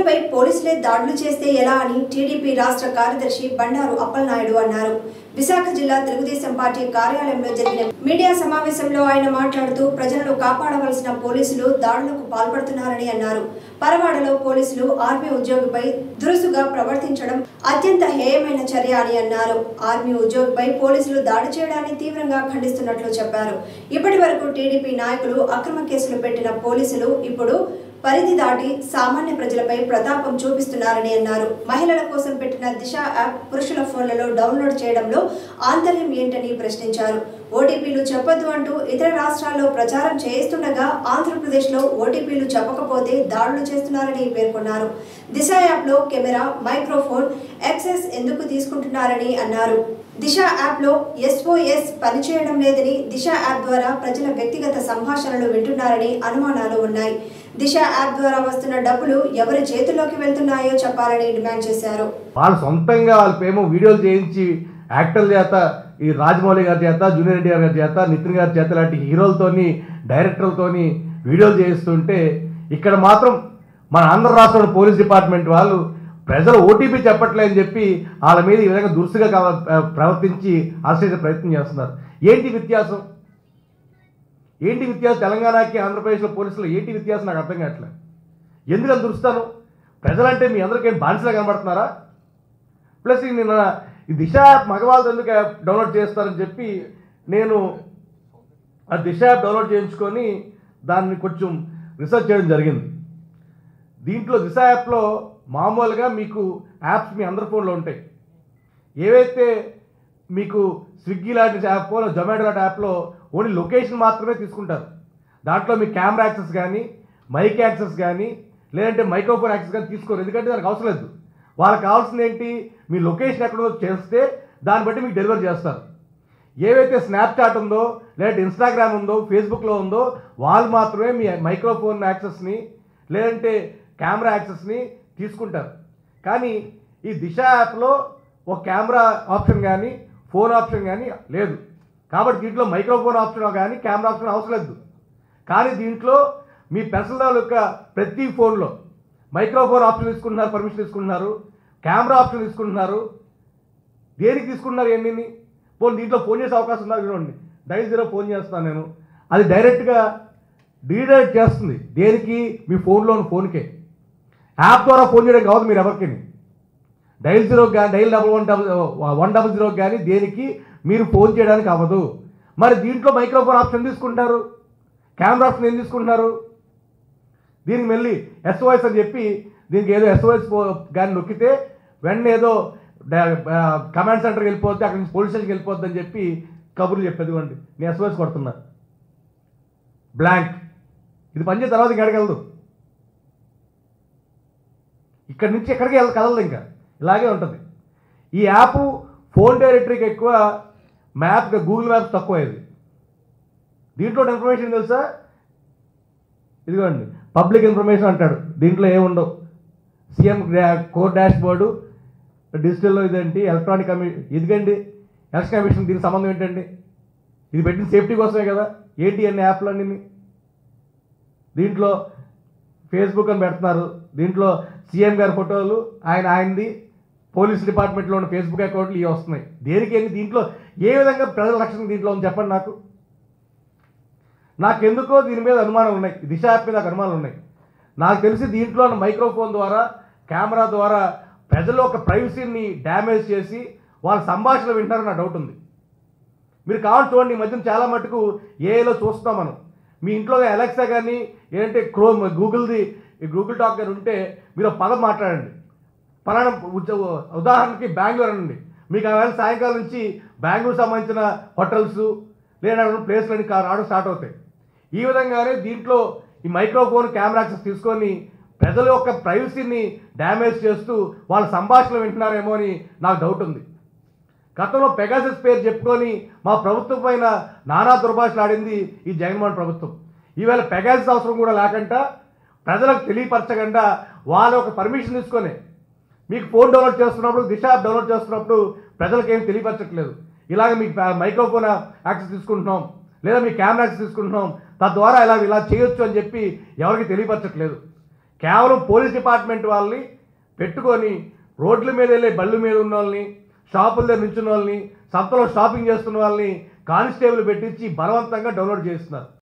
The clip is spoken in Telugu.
ప్రజలపై పోలీసులే దాడులు చేస్తే ఎలా అని టీడీపీ రాష్ట్ర కార్యదర్శి బండారు అప్పలనాయుడు అన్నారు విశాఖ జిల్లా తెలుగుదేశం పార్టీ కార్యాలయంలో జరిగిన మీడియా సమావేశంలో ఆయన మాట్లాడుతూ ప్రజలను కాపాడవలసిన పోలీసులు దాడులకు పాల్పడుతున్నారని అన్నారు పరవాడలో పోలీసులు ఆర్మీ ఉద్యోగిపై దురుసుగా ప్రవర్తించడం అత్యంత హేయమైన చర్య అని అన్నారు ఆర్మీ ఉద్యోగిపై పోలీసులు దాడి చేయడాన్ని తీవ్రంగా ఖండిస్తున్నట్లు చెప్పారు ఇప్పటి వరకు టీడీపీ నాయకులు అక్రమ కేసులు పెట్టిన పోలీసులు ఇప్పుడు పరిధి దాటి సామాన్య ప్రజలపై ప్రతాపం చూపిస్తున్నారని అన్నారు మహిళల కోసం పెట్టిన దిశ యాప్ పురుషుల ఫోన్లలో డౌన్లోడ్ చేయడంలో ఆంతర్యం ఏంటని ప్రశ్నించారు ఓటీపీలు చెప్పొద్దు అంటూ ఇతర రాష్ట్రాల్లో ప్రచారం చేయిస్తుండగా ఆంధ్రప్రదేశ్లో ఓటీపీలు చెప్పకపోతే దాడులు చేస్తున్నారని పేర్కొన్నారు దిశ యాప్లో కెమెరా మైక్రోఫోన్ యాక్సెస్ ఎందుకు తీసుకుంటున్నారని అన్నారు దిశ యాప్లో ఎస్ఓఎస్ పనిచేయడం లేదని దిశ యాప్ ద్వారా ప్రజల వ్యక్తిగత సంభాషణలు వింటున్నారని అనుమానాలు ఉన్నాయి దిశ యాప్ ద్వారా వస్తున్న డబ్బులు ఎవరి చేతుల్లోకి వెళ్తున్నాయో చెప్పాలని డిమాండ్ చేశారు వాళ్ళు సొంతంగా వాళ్ళ పేమో వీడియోలు చేయించి యాక్టర్ల చేత ఈ రాజమౌళి గారి చేత జూనియర్ ఎన్టీఆర్ గారి చేత నితిన్ గారి చేత లాంటి హీరోలతోని డైరెక్టర్లతోని వీడియోలు చేయిస్తుంటే ఇక్కడ మాత్రం మన ఆంధ్ర రాష్ట్రంలో పోలీస్ డిపార్ట్మెంట్ వాళ్ళు ప్రజలు ఓటీపీ చెప్పట్లేదని చెప్పి వాళ్ళ మీద ఈ విధంగా దురుసుగా కావ- ప్రవర్తించి అరెస్ట్ చేసే ప్రయత్నం చేస్తున్నారు ఏంటి వ్యత్యాసం ఏంటి వ్యత్యాసం తెలంగాణకి ఆంధ్రప్రదేశ్లో పోలీసులు ఏంటి వ్యత్యాసం నాకు అర్థం కావట్లేదు ఎందుకు అంత దురుస్తాను ప్రజలంటే మీ అందరికీ ఏం బానిసలా కనబడుతున్నారా ప్లస్ ఈ నిన్న ఈ దిశ యాప్ మగవాళ్ళతో ఎందుకు యాప్ డౌన్లోడ్ చేస్తారని చెప్పి నేను ఆ దిశ యాప్ డౌన్లోడ్ చేయించుకొని దాన్ని కొంచెం రీసెర్చ్ చేయడం జరిగింది దీంట్లో దిశ యాప్లో మామూలుగా మీకు యాప్స్ మీ అందరి ఫోన్లో ఉంటాయి ఏవైతే మీకు స్విగ్గీ లాంటి యాప్ జొమాటో లాంటి యాప్లో ఓన్లీ లొకేషన్ మాత్రమే తీసుకుంటారు దాంట్లో మీ కెమెరా యాక్సెస్ కానీ మైక్ యాక్సెస్ కానీ లేదంటే మైక్రోఫోన్ యాక్సెస్ కానీ తీసుకోరు ఎందుకంటే దానికి అవసరం లేదు వాళ్ళకి కావాల్సింది ఏంటి మీ లొకేషన్ ఎక్కడో చేస్తే దాన్ని బట్టి మీకు డెలివరీ చేస్తారు ఏవైతే స్నాప్చాట్ ఉందో లేదంటే ఇన్స్టాగ్రామ్ ఉందో ఫేస్బుక్లో ఉందో వాళ్ళు మాత్రమే మీ మైక్రోఫోన్ యాక్సెస్ని లేదంటే కెమెరా యాక్సెస్ని తీసుకుంటారు కానీ ఈ దిశ యాప్లో ఒక కెమెరా ఆప్షన్ కానీ ఫోన్ ఆప్షన్ కానీ లేదు కాబట్టి దీంట్లో మైక్రోఫోన్ ఆప్షన్ కానీ కెమెరా ఆప్షన్ అవసరం లేదు కానీ దీంట్లో మీ పర్సనల్ యొక్క ప్రతి ఫోన్లో మైక్రోఫోన్ ఆప్షన్ తీసుకుంటున్నారు పర్మిషన్ తీసుకుంటున్నారు కెమెరా ఆప్షన్ తీసుకుంటున్నారు దేనికి తీసుకుంటున్నారు ఎన్ని పోనీ దీంట్లో ఫోన్ చేసే అవకాశం ఉందా చూడండి డైల్ జీరో ఫోన్ చేస్తాను నేను అది డైరెక్ట్గా డీడైరెక్ట్ చేస్తుంది దేనికి మీ ఫోన్లో ఫోన్కే యాప్ ద్వారా ఫోన్ చేయడం కావద్దు మీరు ఎవరికి డైల్ జీరో కానీ dial double one double one double zero కానీ దేనికి మీరు ఫోన్ చేయడానికి అవ్వదు మరి దీంట్లో మైక్రోఫోన్ ఆప్షన్ తీసుకుంటారు కెమెరా ఆప్షన్ ఏం తీసుకుంటున్నారు దీనికి మళ్ళీ ఎస్ఓఎస్ అని చెప్పి దీనికి ఏదో ఎస్ఓఎస్ కానీ నొక్కితే వెంటనే ఏదో కమాండ్ సెంటర్కి వెళ్ళిపోతే అక్కడి నుంచి పోలీస్ స్టేషన్కి వెళ్ళిపోద్ది అని చెప్పి కబుర్లు చెప్పేది ఇవ్వండి నేను ఎస్ఓఎస్ కొడుతున్నా బ్లాంక్ ఇది పనిచేసిన తర్వాత ఇంకెడగలదు ఇక్కడి నుంచి ఎక్కడికి వెళ్ళ కదలదు ఇంకా ఇలాగే ఉంటుంది ఈ యాప్ ఫోన్ డైరెక్టరీకి ఎక్కువ మ్యాప్ గూగుల్ మ్యాప్స్ తక్కువ ఇది దీంట్లో ఇన్ఫర్మేషన్ తెలుసా ఇదిగోండి పబ్లిక్ ఇన్ఫర్మేషన్ అంటాడు దీంట్లో ఏముండవు సీఎం కోర్ డాష్ బోర్డు డిజిటల్లో ఇదేంటి ఎలక్ట్రానిక్ కమి ఇదిగండి ఎలక్షన్ కమిషన్ దీనికి సంబంధం ఏంటండి ఇది పెట్టిన సేఫ్టీ కోసమే కదా ఏంటి అన్ని యాప్లు అన్ని దీంట్లో ఫేస్బుక్ అని పెడుతున్నారు దీంట్లో సీఎం గారి ఫోటోలు ఆయన ఆయనది పోలీస్ డిపార్ట్మెంట్లో ఉన్న ఫేస్బుక్ అకౌంట్లు ఇవి వస్తున్నాయి దేనికి ఏంటి దీంట్లో ఏ విధంగా ప్రజల రక్షణ దీంట్లో ఉంది చెప్పండి నాకు నాకెందుకో దీని మీద అనుమానం ఉన్నాయి దిశ యాప్ మీద నాకు అనుమానాలు ఉన్నాయి నాకు తెలిసి దీంట్లో ఉన్న మైక్రోఫోన్ ద్వారా కెమెరా ద్వారా ప్రజల యొక్క ప్రైవసీని డ్యామేజ్ చేసి వాళ్ళ సంభాషణ వింటారని నా డౌట్ ఉంది మీరు కావాలి చూడండి ఈ మధ్యన చాలా మటుకు ఏఐలో చూస్తున్నాం మనం మీ ఇంట్లో అలెక్సా కానీ ఏంటంటే క్రోమ్ గూగుల్ది ఈ గూగుల్ టాక్ గారు ఉంటే మీరు ఒక పదం మాట్లాడండి పలానా ఉద్య- ఉదాహరణకి బెంగళూరు అనండి మీకు ఆ వేళ సాయంకాలం నుంచి బెంగళూరు సంబంధించిన హోటల్స్ లేదా ప్లేస్లన్నీ కా- రావడం స్టార్ట్ అవుతాయి ఈ విధంగానే దీంట్లో ఈ మైక్రోఫోన్ కెమెరా యాక్సెస్ తీసుకొని ప్రజల యొక్క ప్రైవసీని డ్యామేజ్ చేస్తూ వాళ్ళ సంభాషణలు వింటున్నారేమో అని నాకు డౌట్ ఉంది గతంలో పెగాసస్ పేరు చెప్పుకొని మా ప్రభుత్వం పైన నానా దుర్భాషలు ఆడింది ఈ జగన్మోహన్ ప్రభుత్వం ఈవేళ పెగాసస్ అవసరం కూడా లేకుండా ప్రజలకు తెలియపరచకుండా వాళ్ళ ఒక పర్మిషన్ తీసుకొని మీకు ఫోన్ డౌన్లోడ్ చేస్తున్నప్పుడు దిశ యాప్ డౌన్లోడ్ చేస్తున్నప్పుడు ప్రజలకు ఏం తెలియపరచట్లేదు ఇలాగ మీకు మైక్రోఫోన్ యాక్సెస్ తీసుకుంటున్నాం లేదా మీ కెమెరా యాక్సెస్ తీసుకుంటున్నాం తద్వారా ఇలా ఇలా చేయొచ్చు అని చెప్పి ఎవరికి తెలియపరచట్లేదు కేవలం పోలీస్ డిపార్ట్మెంట్ వాళ్ళని పెట్టుకొని రోడ్ల మీద వెళ్ళే బళ్ళు మీద ఉన్న వాళ్ళని షాపుల దగ్గర నిల్చున్న వాళ్ళని సంతలో షాపింగ్ చేస్తున్న వాళ్ళని కానిస్టేబుల్ పెట్టించి బలవంతంగా డౌన్లోడ్ చేస్తున్నారు